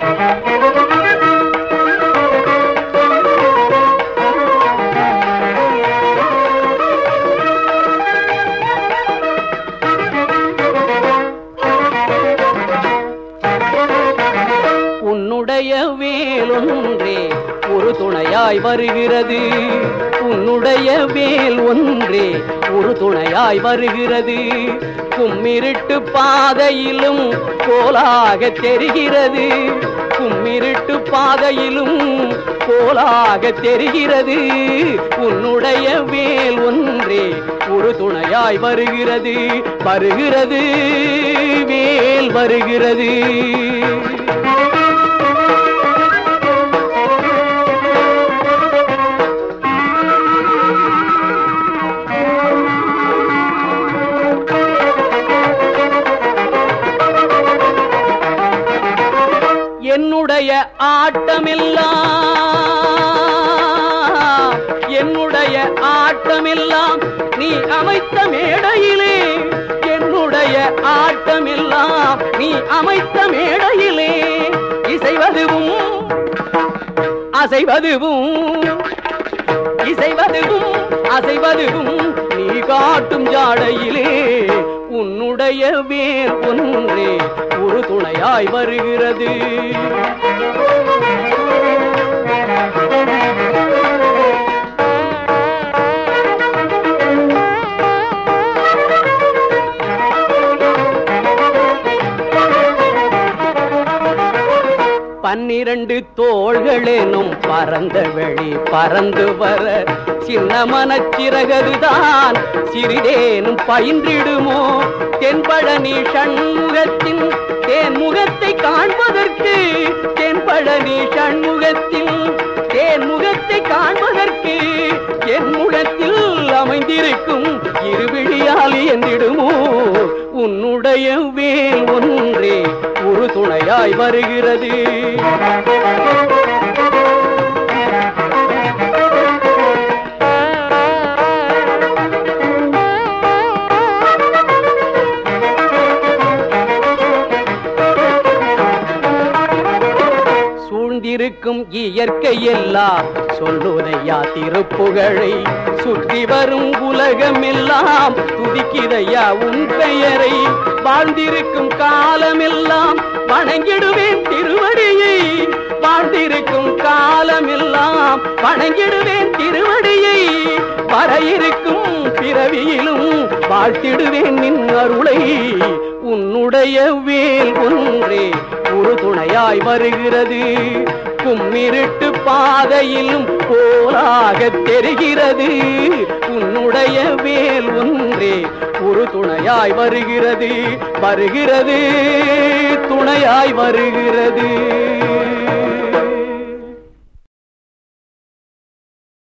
உன்னுடைய வேலொன்றே ஒரு துணையாய் வருகிறது உன்னுடைய வேல் ஒன்றே ஒரு துணையாய் வருகிறது கும்மிருட்டு பாதையிலும் கோலாக தெரிகிறது கும்மிருட்டு பாதையிலும் கோலாக தெரிகிறது உன்னுடைய வேல் ஒன்றே ஒரு துணையாய் வருகிறது வருகிறது வேல் வருகிறது என்னுடைய ஆட்டமெல்லாம் என்னுடைய ஆட்டமெல்லாம் நீ அமைத்த மேடையிலே என்னுடைய ஆட்டமெல்லாம் நீ அமைத்த மேடையிலே இசைவதுவும் அசைவதுவும் இசைவதுவும் அசைவதுவும் நீ காட்டும் ஜாடையிலே உன்னுடைய வேர் ஒன்றே ஒரு துணையாய் வருகிறது பன்னிரண்டு தோள்களேனும் பறந்த வெளி பறந்து வர சின்ன மனச்சிறகதுதான் சிறிதேனும் பயின்றிடுமோ தென்பழனி சண்முகத்தின் தேன்முகத்தை காண்பதற்கு தென்பழனி சண்முகத்தின் தேன்முகத்தை காண்பதற்கு என் முகத்தில் அமைந்திருக்கும் இருவிழியால் என்றிடுமோ உன்னுடைய வேல் ஒன்றே ஒரு துணையாய் வருகிறது சூழ்ந்திருக்கும் இயற்கை எல்லாம் சொல்லுதையா திருப்புகழை சுற்றி வரும் உலகம் எல்லாம் துதிக்கிறையா உன் பெயரை வாழ்ந்திருக்கும் காலமெல்லாம் வணங்கிடுவேன் திருவடியை வாழ்ந்திருக்கும் காலமெல்லாம் வணங்கிடுவேன் திருவடியை வர இருக்கும் பிறவியிலும் வாழ்த்திடுவேன் நின் அருளை உன்னுடைய வேல் ஒன்றே ஒரு துணையாய் வருகிறது கும்மிருட்டு பாதையிலும் போலாக தெரிகிறது உன்னுடைய வேல் ஒன்றே ஒரு துணையாய் வருகிறது வருகிறது துணையாய் வருகிறது